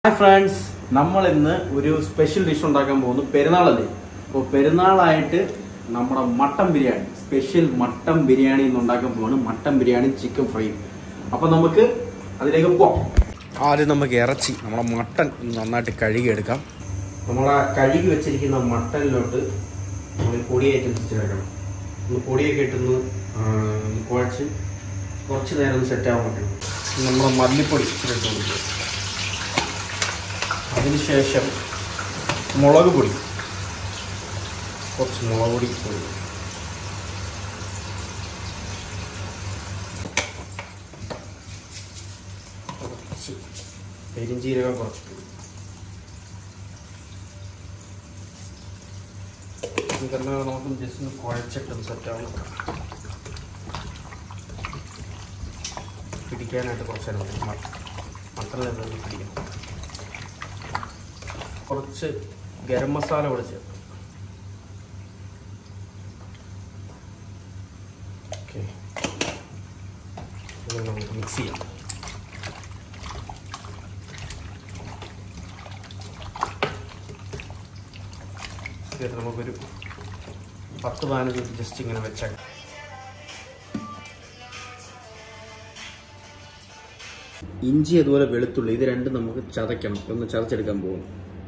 Hi friends നമ്മൾ ഇന്ന് ഒരു സ്പെഷ്യൽ ഡിഷ് ഉണ്ടാക്കാൻ പോകുന്നു പെരുന്നാളല്ലേ അപ്പോൾ പെരുന്നാളായിട്ട് നമ്മുടെ mutton biryani special mutton biryani ഇന്ന് ഉണ്ടാക്കാൻ പോവാണ് മട്ടൻ ബിരിയാണി ചിക്കൻ ഫ്രൈ അപ്പോൾ നമുക്ക് അതിലേക്ക് പോവാം ആദ്യം നമുക്ക് ഇറച്ചി നമ്മുടെ മട്ടൻ നന്നായിട്ട് കഴുകിയെടുക്കാം നമ്മളെ കഴുകി വെച്ചിരിക്കുന്ന മട്ടനിലോട്ട് നമ്മൾ ഈ പൊടി ഐറ്റംസ് ചേർക്കണം ഒന്ന് പൊടിയൊക്കെ ഇട്ടൊന്ന് ആ, കുഴച്ച് കുറച്ച് നേരം ഒന്ന് സെറ്റ് ആവാൻ പറ്റണം നമ്മുടെ മല്ലിപ്പൊടി ഇച്ചിരി ഇട്ട് കൊടുക്കുക അതിനുശേഷം മുളക് പൊടി കുറച്ച് മുളക് പൊടി ഇട്ട് കൊടുക്കുക. കുറച്ച് പെരിഞ്ചീരകം കുറച്ച് ഇട്ട് കൊടുക്കുക. ഇതെല്ലാം നമുക്ക് ജസ്റ്റ് ഒന്ന് കുഴച്ചിട്ട് സെറ്റാവും പിടിക്കാനായിട്ട് കുറച്ച് നേരം മതി. മ- മട്ടനിൽ നിന്ന് പിടിക്കണം കുറച്ച് ഗരം മസാല കൂടെ ചേർക്കും ഓക്കെ ഇത് നമുക്ക് മിക്സ് ചെയ്യാം ഇത് നമുക്കൊരു പത്ത് പതിനഞ്ച് മിനിറ്റ് ജസ്റ്റ് ഇങ്ങനെ വെച്ചാൽ ഇഞ്ചി അതുപോലെ വെളുത്തുള്ളി ഇത് രണ്ടും നമുക്ക് ചതയ്ക്കണം ഒന്ന് ചതച്ചെടുക്കാൻ പോകും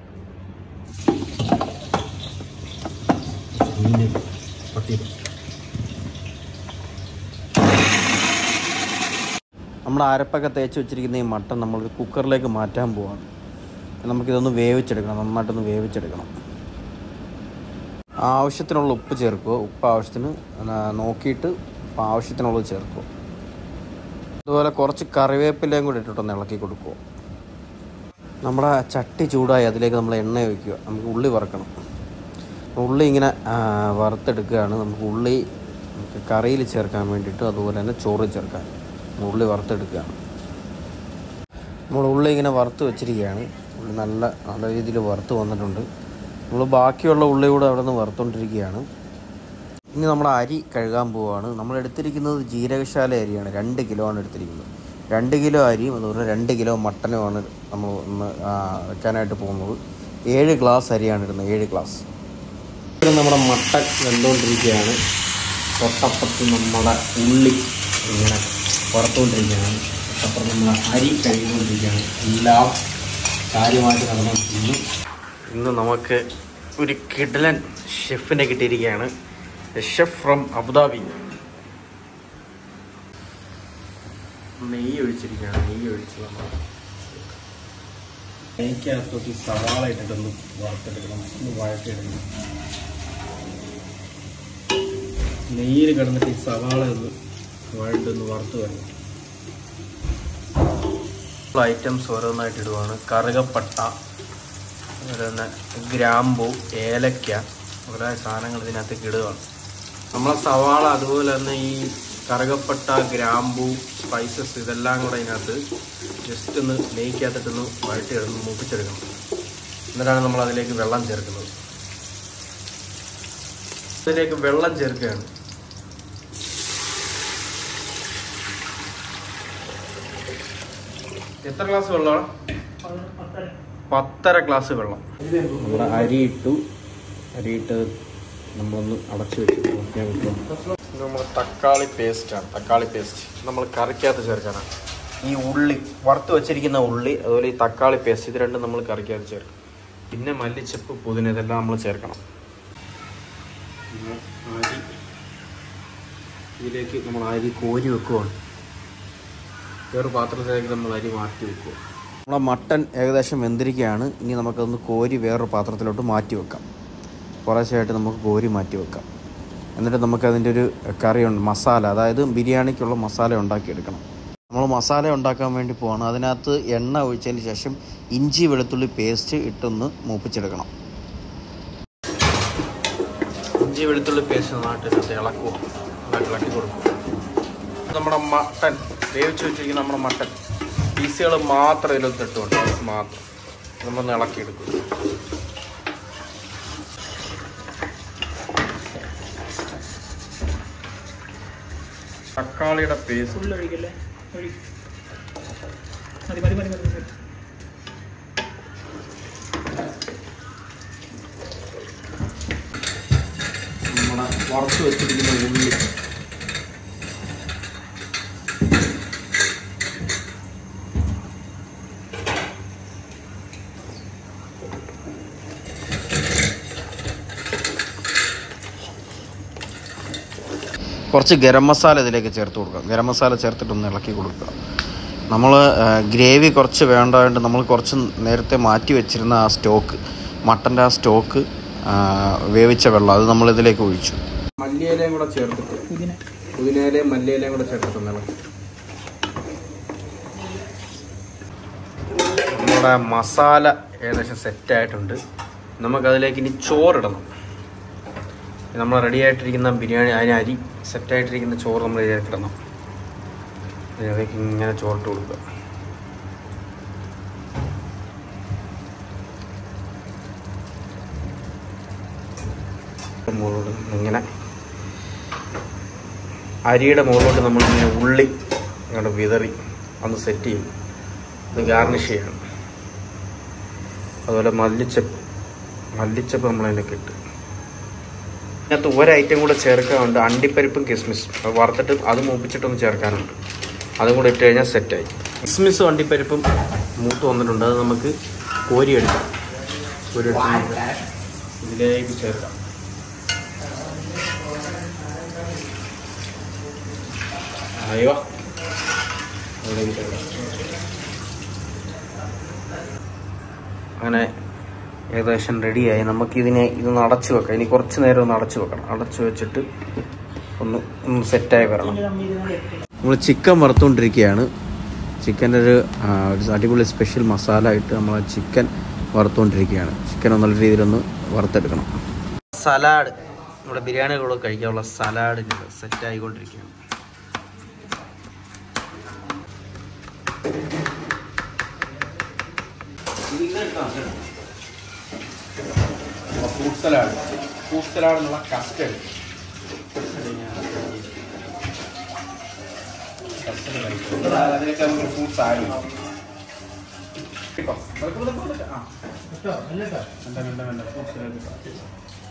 നമ്മുടെ അരപ്പൊക്കെ തേച്ച് വെച്ചിരിക്കുന്ന ഈ മട്ടൻ നമ്മൾ കുക്കറിലേക്ക് മാറ്റാൻ പോവാണ് നമുക്കിതൊന്ന് വേവിച്ചെടുക്കണം നന്നായിട്ടൊന്ന് വേവിച്ചെടുക്കണം ആവശ്യത്തിനുള്ള ഉപ്പ് ചേർക്കുക ഉപ്പ് ആവശ്യത്തിന് ആ, നോക്കിയിട്ട് ഉപ്പ് ആവശ്യത്തിനുള്ളത് ചേർക്കുക അതുപോലെ കുറച്ച് കറിവേപ്പിലയും കൂടി ഇട്ടിട്ടൊന്ന് ഇളക്കി കൊടുക്കുക നമ്മുടെ ചട്ടി ചൂടായി അതിലേക്ക് നമ്മൾ എണ്ണ ഒഴിക്കുക നമുക്ക് ഉള്ളി വറക്കണം ഉള്ളി ഇങ്ങനെ ആ, വറുത്തെടുക്കുകയാണ് നമുക്ക് ഉള്ളി നമുക്ക് കറിയിൽ ചേർക്കാൻ വേണ്ടിയിട്ട് അതുപോലെ തന്നെ ചോറിൽ ചേർക്കാൻ ഉള്ളി വറുത്തെടുക്കുകയാണ് നമ്മൾ ഉള്ളി ഇങ്ങനെ വറുത്ത് വെച്ചിരിക്കുകയാണ് ഉള്ളി നല്ല നല്ല രീതിയിൽ വറുത്ത് വന്നിട്ടുണ്ട് നമ്മൾ ബാക്കിയുള്ള ഉള്ളി കൂടെ അവിടെ നിന്ന് വറുത്തുകൊണ്ടിരിക്കുകയാണ് ഇനി നമ്മുടെ അരി കഴുകാൻ പോവുകയാണ് നമ്മൾ എടുത്തിരിക്കുന്നത് ജീരകശാല അരിയാണ് രണ്ട് കിലോ ആണ് എടുത്തിരിക്കുന്നത് രണ്ട് കിലോ അരിയും അതുപോലെ രണ്ട് കിലോ മട്ടനുമാണ് നമ്മൾ ഒന്ന് ആ, വെക്കാനായിട്ട് പോകുന്നത് ഏഴ് ഗ്ലാസ് അരിയാണ് ഇടുന്നത് ഏഴ് ഗ്ലാസ് ഇവിടെ നമ്മുടെ മട്ടൻ വെന്തുകൊണ്ടിരിക്കുകയാണ് തൊട്ടപ്പുറത്ത് നമ്മുടെ ഉള്ളി ഇങ്ങനെ വറുത്തുകൊണ്ടിരിക്കുകയാണ് തൊട്ടപ്പുറത്ത് നമ്മുടെ അരി കഴുകിക്കൊണ്ടിരിക്കുകയാണ് എല്ലാം കാര്യമായിട്ട് നടന്നുകൊണ്ടിരിക്കുന്നു ഇന്ന് നമുക്ക് ഒരു കിഡലൻ ഷെഫിനെ കിട്ടിയിരിക്കുകയാണ് ഷെഫ് ഫ്രം അബുദാബി നെയ്യ് ഒഴിച്ചിരിക്കുകയാണ് നെയ്യ് ഒഴിച്ച് നമ്മൾ നെയ്ക്കകത്തോട്ട് ഈ സവാള ഇട്ടിട്ടൊന്ന് വറുത്തെടുക്കണം ഒന്ന് വഴറ്റിയെടുക്കണം നെയ്യിൽ കിടന്നിട്ട് ഈ സവാള ഒന്ന് വഴണ്ടൊന്ന് വറുത്ത് വരണം ഐറ്റംസ് ഓരോന്നായിട്ട് ഇടുവാണ് കറുകപ്പട്ട അതുപോലെ തന്നെ ഗ്രാമ്പു ഏലക്ക ഓരോ സാധനങ്ങൾ ഇതിനകത്തേക്ക് ഇടുകയാണ് നമ്മളെ സവാള അതുപോലെ തന്നെ ഈ കറുകപ്പട്ട ഗ്രാമ്പു സ്പൈസസ് ഇതെല്ലാം കൂടെ ഇതിനകത്ത് ജസ്റ്റ് ഒന്ന് നെയ്ക്കകത്തിട്ടൊന്ന് വഴറ്റിയെടുന്ന് മൂപ്പിച്ചെടുക്കണം എന്നിട്ടാണ് നമ്മൾ അതിലേക്ക് വെള്ളം ചേർക്കുന്നത് ഇതിലേക്ക് വെള്ളം ചേർക്കുകയാണ് എത്ര ഗ്ലാസ് വെള്ളമാണ് പത്തര ഗ്ലാസ് വെള്ളം നമ്മുടെ അരി ഇട്ടു അരി ഇട്ട് നമ്മളൊന്ന് അടച്ചു വെച്ചു നോക്കിയാൽ പറ്റും ഇത് നമ്മുടെ തക്കാളി പേസ്റ്റാണ് തക്കാളി പേസ്റ്റ് നമ്മൾ കറിക്കകത്ത് ചേർക്കാനാണ് ഈ ഉള്ളി വറുത്ത് വെച്ചിരിക്കുന്ന ഉള്ളി അതുപോലെ ഈ തക്കാളി പേസ്റ്റ് ഇത് രണ്ടും നമ്മൾ കറിക്കകത്ത് ചേർക്കും പിന്നെ മല്ലിച്ചപ്പ് പുതിന ഇതെല്ലാം നമ്മൾ ചേർക്കണം പിന്നെ അരി ഇതിലേക്ക് നമ്മൾ അരി കോരി വെക്കുവാണ് വേറെ പാത്രത്തിലേക്ക് നമ്മൾ അരി മാറ്റി വെക്കുക നമ്മളെ മട്ടൻ ഏകദേശം വെന്തിരിക്കുകയാണ് ഇനി നമുക്കതൊന്ന് കോരി വേറൊരു പാത്രത്തിലോട്ട് മാറ്റി വെക്കാം കുറേശ്ശായിട്ട് നമുക്ക് കോരി മാറ്റി വെക്കാം എന്നിട്ട് നമുക്ക് അതിൻ്റെ ഒരു കറിയുണ്ട് മസാല അതായത് ബിരിയാണിക്കുള്ള മസാല ഉണ്ടാക്കിയെടുക്കണം നമ്മൾ മസാല ഉണ്ടാക്കാൻ വേണ്ടി പോവാണ് അതിനകത്ത് എണ്ണ ഒഴിച്ചതിന് ശേഷം ഇഞ്ചി വെളുത്തുള്ളി പേസ്റ്റ് ഇട്ടൊന്ന് മൂപ്പിച്ചെടുക്കണം ഇഞ്ചി വെളുത്തുള്ളി പേസ്റ്റ് നന്നായിട്ട് ഇളക്കുക നന്നായിട്ട് ഇളക്കി കൊടുക്കും നമ്മുടെ മട്ടൻ വേവിച്ച് വെച്ചിരിക്കുന്ന നമ്മുടെ മട്ടൻ പീസുകൾ മാത്രം ഇതിലൊന്ന് ഇട്ടുകൊണ്ട് പീസ് മാത്രം നമ്മളൊന്ന് ഇളക്കിയെടുക്കും തക്കാളിയുടെ പേസ്റ്റ് ഉള്ളൊഴിക്കല്ലേ ഒഴി മതി മതി മതി മതി മതി വറുത്ത് വെച്ചിരിക്കുന്ന ഉള്ളി കുറച്ച് ഗരം മസാല ഇതിലേക്ക് ചേർത്ത് കൊടുക്കുക ഗരം മസാല ചേർത്തിട്ടൊന്ന് ഇളക്കി കൊടുക്കുക നമ്മൾ ഗ്രേവി കുറച്ച് വേണ്ടതുകൊണ്ട് നമ്മൾ കുറച്ച് നേരത്തെ മാറ്റി വെച്ചിരുന്ന ആ സ്റ്റോക്ക് മട്ടൻ്റെ ആ സ്റ്റോക്ക് വേവിച്ച വെള്ളം അത് നമ്മൾ ഇതിലേക്ക് ഒഴിച്ചു മല്ലിയിലയും കൂടെ ചേർത്തിട്ട് പുതിനയിലയും മല്ലിയിലയും കൂടെ ചേർത്തിട്ട് ഇളക്കി നമ്മുടെ മസാല ഏകദേശം സെറ്റായിട്ടുണ്ട് നമുക്കതിലേക്ക് ഇനി ചോറിടണം നമ്മൾ റെഡി ആയിട്ടിരിക്കുന്ന ബിരിയാണി അതിന് അരി സെറ്റായിട്ടിരിക്കുന്ന ചോറ് നമ്മൾ ഇതിലേക്ക് ഇടണം ഇതിലേക്ക് ഇങ്ങനെ ചോറിട്ട് കൊടുക്കുക മുകളിലോട്ട് ഇങ്ങനെ അരിയുടെ മുകളിലോട്ട് നമ്മൾ ഇങ്ങനെ ഉള്ളി ഇങ്ങോട്ട് വിതറി ഒന്ന് സെറ്റ് ചെയ്യും ഇത് ഗാർണിഷ് ചെയ്യണം അതുപോലെ മല്ലിച്ചപ്പ് മല്ലിച്ചപ്പ് നമ്മളതിലേക്ക് ഇട്ട് ഇതിനകത്ത് ഒരു ഐറ്റം കൂടെ ചേർക്കാനുണ്ട് അണ്ടിപ്പരിപ്പും കിസ്മിസും അത് വറുത്തിട്ട് അത് മൂപ്പിച്ചിട്ടൊന്ന് ചേർക്കാനുണ്ട് അതും കൂടെ ഇട്ട് കഴിഞ്ഞാൽ സെറ്റായി കിസ്മിസും അണ്ടിപ്പരിപ്പും മൂത്ത് വന്നിട്ടുണ്ട് അത് നമുക്ക് കോരിയെടുക്കാം കോരിയെടുത്ത് നമുക്ക് ഇതിലേക്ക് ചേർക്കാം അയ്യോ അതിലേക്ക് ചേർക്കാം അങ്ങനെ ഏകദേശം റെഡിയായി നമുക്കിതിനെ ഇതൊന്ന് അടച്ചു വെക്കാം ഇനി കുറച്ച് നേരം ഒന്ന് അടച്ചു വെക്കണം അടച്ചു വെച്ചിട്ട് ഒന്ന് ഒന്ന് സെറ്റായി വരണം നമ്മൾ ചിക്കൻ വറുത്തുകൊണ്ടിരിക്കുകയാണ് ചിക്കൻ്റെ ഒരു ആ, ഒരു അടിപൊളി സ്പെഷ്യൽ മസാല ഇട്ട് നമ്മൾ ചിക്കൻ വറുത്തുകൊണ്ടിരിക്കുകയാണ് ചിക്കൻ ഒന്ന് നല്ല രീതിയിലൊന്ന് വറുത്തെടുക്കണം സലാഡ് നമ്മുടെ ബിരിയാണികളോട് കഴിക്കാനുള്ള സലാഡ് സെറ്റ് ആയിക്കൊണ്ടിരിക്കുകയാണ് ഫ്രൂട്ട് സലാഡ് ഫ്രൂട്ട് സലാഡ് എന്നുള്ള കസ്റ്റഡ് അതിലേക്ക് നമുക്ക് ഫ്രൂട്ട്സ് ആഡ് ചെയ്യാം കേട്ടോ വെളുക്ക, വെളുക്ക, വെളുക്ക. ആ. വേണ്ട, വേണ്ട, വേണ്ട. Fruits salad ഇട്ടോ.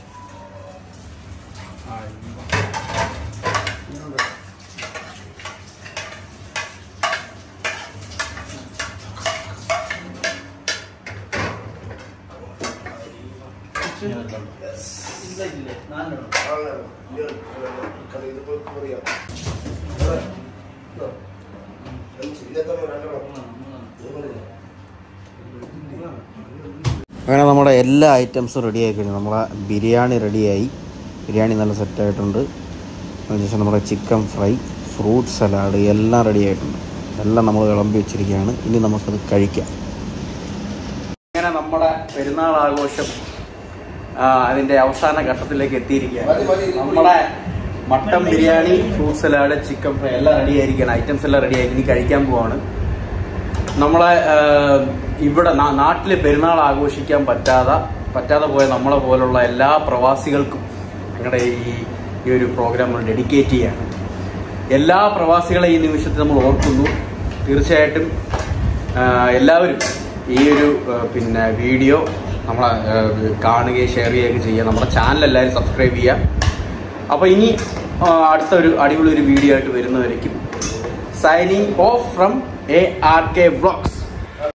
ആ, ഇങ്ങോട്ട്. അങ്ങനെ നമ്മുടെ എല്ലാ ഐറ്റംസും റെഡി ആയി കഴിഞ്ഞു നമ്മളെ ബിരിയാണി റെഡിയായി ബിരിയാണി നല്ല സെറ്റായിട്ടുണ്ട് അതിനുശേഷം നമ്മുടെ ചിക്കൻ ഫ്രൈ ഫ്രൂട്ട് സലാഡ് എല്ലാം റെഡി ആയിട്ടുണ്ട് എല്ലാം നമ്മൾ വിളമ്പി വെച്ചിരിക്കുകയാണ് ഇനി നമുക്കത് കഴിക്കാം അങ്ങനെ നമ്മുടെ പെരുന്നാൾ ആഘോഷം ആ, അതിന്റെ അവസാന ഘട്ടത്തിലേക്ക് എത്തിയിരിക്കുകയാണ് നമ്മുടെ mutton biryani fruit salad chicken fry എല്ലാം റെഡി ആയിരിക്കുകയാണ് ഐറ്റംസ് എല്ലാം റെഡി ആയി ഇനി കഴിക്കാൻ പോവാണ് നമ്മളെ ആ, ഇവിടെ നാ- നാട്ടില് പെരുന്നാൾ ആഘോഷിക്കാൻ പറ്റാതെ പറ്റാതെ പോയ നമ്മളെ പോലുള്ള എല്ലാ പ്രവാസികൾക്കും ഞങ്ങളുടെ ഈ ഈ ഒരു പ്രോഗ്രാം നമ്മൾ ഡെഡിക്കേറ്റ് ചെയ്യാണ് എല്ലാ പ്രവാസികളെ ഈ നിമിഷത്തിൽ നമ്മൾ ഓർക്കുന്നു തീർച്ചയായിട്ടും ആ, എല്ലാവരും ഈ ഒരു ആ, പിന്നെ വീഡിയോ നമ്മളെ ആ, കാണുകയും ഷെയർ ചെയ്യുകയൊക്കെ ചെയ്യുക നമ്മുടെ ചാനൽ എല്ലാവരും സബ്സ്ക്രൈബ് ചെയ്യുക അപ്പോൾ ഇനി ആ, അടുത്തൊരു അടിപൊളി ഒരു വീഡിയോ ആയിട്ട് വരുന്നവരേക്കും signing off from A R K vlogs